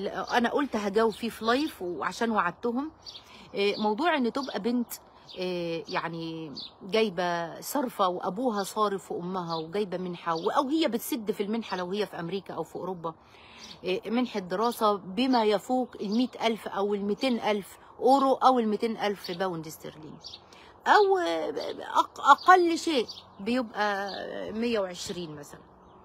انا قلت هجاوب فيه في لايف وعشان وعدتهم إيه، موضوع ان تبقى بنت إيه، يعني جايبه صرفه وابوها صارف وامها وجايبه منحه او هي بتسد في المنحه لو هي في امريكا او في اوروبا إيه، منحه دراسه بما يفوق ال ألف او ال ألف اورو او ال ألف باوند استرليني او أق- اقل شيء بيبقى 120 مثلا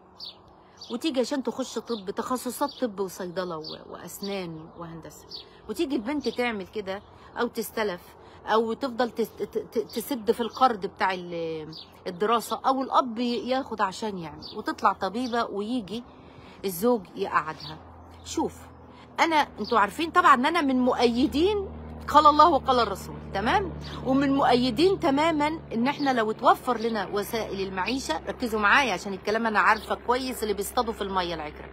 وتيجي عشان تخش طب تخصصات طب وصيدله و- واسنان وهندسه وتيجي البنت تعمل كده او تستلف او تفضل تس- ت- ت- تسد في القرض بتاع ال- الدراسه او الاب ياخد عشان يعمل وتطلع طبيبه ويجي الزوج يقعدها شوف انا انتوا عارفين طبعا ان انا من مؤيدين قال الله وقال الرسول تمام ومن مؤيدين تماما ان احنا لو توفر لنا وسائل المعيشه ركزوا معايا عشان الكلام انا عارفه كويس اللي بيصطادوا في الميه العكره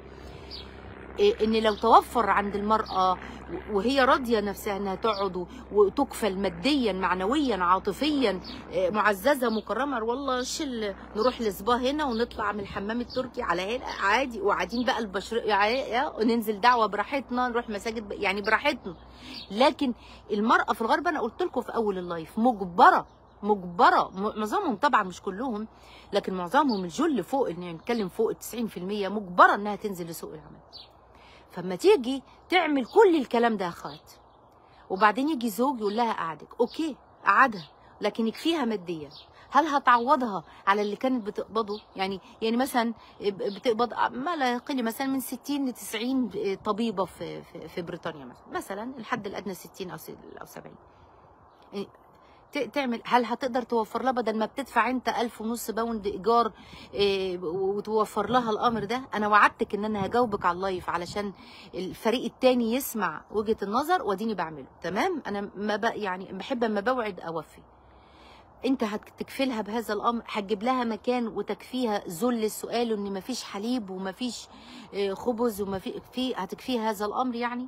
إيه ان لو توفر عند المراه وهي راضيه نفسها انها تقعد و- وتكفل ماديا معنويا عاطفيا إيه، معززه مكرمه والله شل نروح لسبا هنا ونطلع من الحمام التركي على هنا عادي وقاعدين بقى البشر يعني وننزل دعوه براحتنا نروح مساجد ب- يعني براحتنا لكن المراه في الغرب انا قلت لكم في اول اللايف مجبره مجبره م- معظمهم طبعا مش كلهم لكن معظمهم الجل فوق يعني نتكلم فوق ال 90% مجبره انها تنزل لسوق العمل فما تيجي تعمل كل الكلام ده يا اخوات وبعدين يجي زوج يقول لها قعدك اوكي قعدها لكن يكفيها ماديا هل هتعوضها على اللي كانت بتقبضه يعني يعني مثلا بتقبض ما لا يقل مثلا من 60 ل 90 طبيبه في في, في بريطانيا مثلا مثلا الحد الادنى 60 او س- او 70 إيه، ت- تعمل هل هتقدر توفر لها بدل ما بتدفع انت ألف ونص باوند ايجار إيه، وتوفر لها الامر ده انا وعدتك ان انا هجاوبك على اللايف علشان الفريق التاني يسمع وجهه النظر واديني بعمله تمام انا ما ب... يعني بحب اما بوعد اوفي انت هتكفلها بهذا الامر هتجيب لها مكان وتكفيها ذل السؤال ان مفيش حليب ومفيش آه، خبز ومفي في هتكفيها هذا الامر يعني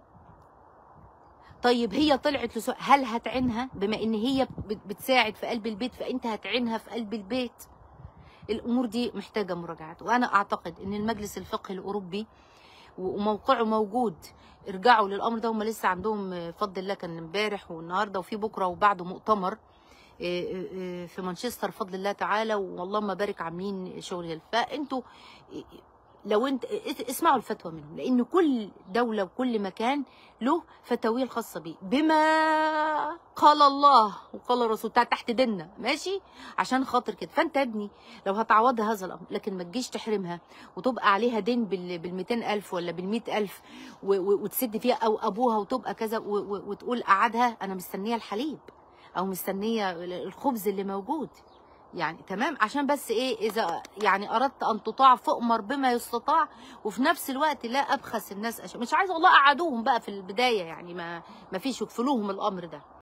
طيب هي طلعت لسؤال هل هتعينها بما ان هي بت- بتساعد في قلب البيت فانت هتعينها في قلب البيت الامور دي محتاجه مراجعات وانا اعتقد ان المجلس الفقهي الاوروبي وموقعه موجود ارجعوا للامر ده هم لسه عندهم آه، بفضل الله كان امبارح والنهارده وفي بكره وبعده مؤتمر آه، آه، آه، في مانشستر بفضل الله تعالى والله ما بارك عاملين شغل فانتوا آه، لو انت اسمعوا الفتوى منهم لان كل دوله وكل مكان له فتاويه الخاصه بيه بما قال الله وقال الرسول تع- تحت ديننا ماشي عشان خاطر كده فانت يا ابني لو هتعوضها هذا الامر لكن ما تجيش تحرمها وتبقى عليها دين بال بال ألف ولا بال ألف و- و- وتسد فيها او ابوها وتبقى كذا و- و- وتقول قعدها انا مستنيه الحليب او مستنيه الخبز اللي موجود يعني تمام عشان بس ايه اذا يعني اردت ان تطاع فاؤمر بما يستطاع وفي نفس الوقت لا ابخس الناس أش... مش عايزه والله قعدوهم بقى في البدايه يعني ما ما فيش يكفلوهم الامر ده